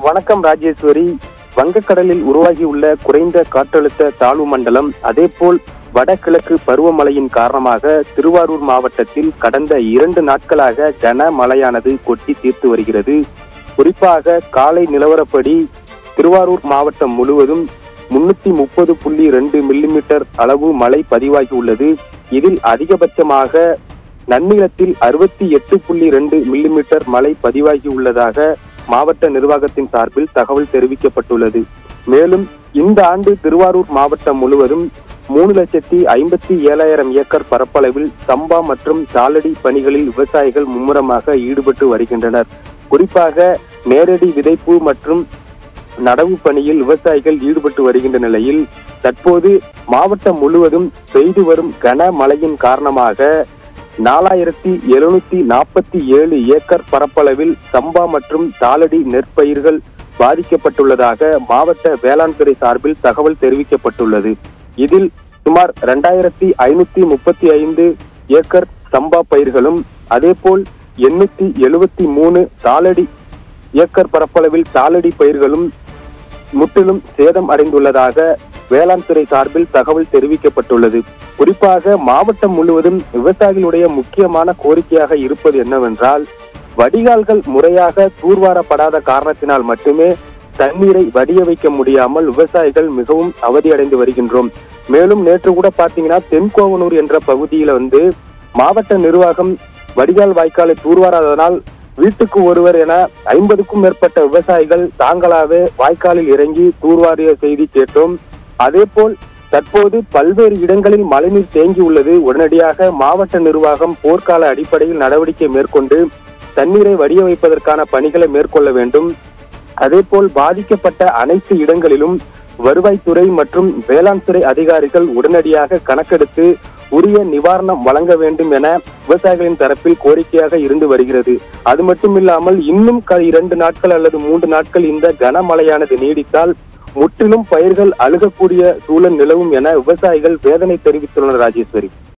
வணக்கம் ராஜேஸ்வரி வங்கக்கடலில் உருவாகியுள்ள குறைந்த காற்றழுத்த தாழ்வு மண்டலம் அதேபோல் வடகிழக்கு பருவமழையின் காரணமாக திருவாரூர் மாவட்டத்தில் கடந்த இரண்டு நாட்களாக கனமழையானது கொட்டி தீர்த்து வருகிறது குறிப்பாக காலை நிலவரப்படி திருவாரூர் மாவட்டம் முழுவதும் முன்னூத்தி முப்பது புள்ளி ரெண்டு மில்லிமீட்டர் அளவு மழை பதிவாகி உள்ளது இதில் அதிகபட்சமாக நன்னிலத்தில் அறுபத்தி எட்டு புள்ளி ரெண்டு மில்லிமீட்டர் மழை பதிவாகி உள்ளதாக மாவட்ட நிர்வாகத்தின் சார்பில் தகவல் தெரிவிக்கப்பட்டுள்ளது மேலும் இந்த ஆண்டு திருவாரூர் மாவட்டம் முழுவதும் மூணு லட்சத்தி ஐம்பத்தி ஏழாயிரம் ஏக்கர் பரப்பளவில் சம்பா மற்றும் சாலடி பணிகளில் விவசாயிகள் மும்முரமாக ஈடுபட்டு வருகின்றனர் குறிப்பாக நேரடி விதைப்பு மற்றும் நடவு பணியில் விவசாயிகள் ஈடுபட்டு வருகின்ற நிலையில் தற்போது மாவட்டம் முழுவதும் பெய்து வரும் கனமழையின் காரணமாக நாலாயிரத்தி எழுநூத்தி நாற்பத்தி ஏழு ஏக்கர் பரப்பளவில் சம்பா மற்றும் தாளடி நெற்பயிர்கள் பாதிக்கப்பட்டுள்ளதாக மாவட்ட வேளாண் துறை சார்பில் தகவல் தெரிவிக்கப்பட்டுள்ளது இதில் சுமார் இரண்டாயிரத்தி ஐநூத்தி முப்பத்தி ஐந்து ஏக்கர் சம்பா பயிர்களும் அதேபோல் எண்ணூத்தி எழுபத்தி மூணு தாளடி ஏக்கர் பரப்பளவில் தாளடி பயிர்களும் முற்றிலும் சேதம் அடைந்துள்ளதாக வேளாண் துறை சார்பில் தகவல் தெரிவிக்கப்பட்டுள்ளது குறிப்பாக மாவட்டம் முழுவதும் விவசாயிகளுடைய முக்கியமான கோரிக்கையாக இருப்பது என்னவென்றால் வடிகால்கள் முறையாக தூர்வாரப்படாத காரணத்தினால் மட்டுமே தண்ணீரை வடிய வைக்க முடியாமல் விவசாயிகள் மிகவும் அவதியடைந்து வருகின்றோம் மேலும் நேற்று கூட பாத்தீங்கன்னா தென்கோவனூர் என்ற பகுதியில வந்து மாவட்ட நிர்வாகம் வடிகால் வாய்க்காலை தூர்வாராததனால் வீட்டுக்கு ஒருவர் என ஐம்பதுக்கும் மேற்பட்ட விவசாயிகள் தாங்களாகவே வாய்க்காலில் இறங்கி தூர்வாரிய செய்தி கேட்டோம் அதேபோல் தற்போது பல்வேறு இடங்களில் மழைநீர் தேங்கி உள்ளது உடனடியாக மாவட்ட நிர்வாகம் போர்க்கால அடிப்படையில் நடவடிக்கை மேற்கொண்டு தண்ணீரை வடிய வைப்பதற்கான பணிகளை மேற்கொள்ள வேண்டும் அதேபோல் பாதிக்கப்பட்ட அனைத்து இடங்களிலும் வருவாய்த்துறை மற்றும் வேளாண் துறை அதிகாரிகள் உடனடியாக கணக்கெடுத்து உரிய நிவாரணம் வழங்க வேண்டும் என விவசாயிகளின் தரப்பில் கோரிக்கையாக இருந்து வருகிறது அது மட்டும் இல்லாமல் இன்னும் க- இரண்டு நாட்கள் அல்லது மூன்று நாட்கள் இந்த கனமழையானது நீடித்தால் முற்றிலும் பயிர்கள் அழுகக்கூடிய சூழல் நிலவும் என விவசாயிகள் வேதனை தெரிவித்துள்ளனர் ராஜேஸ்வரி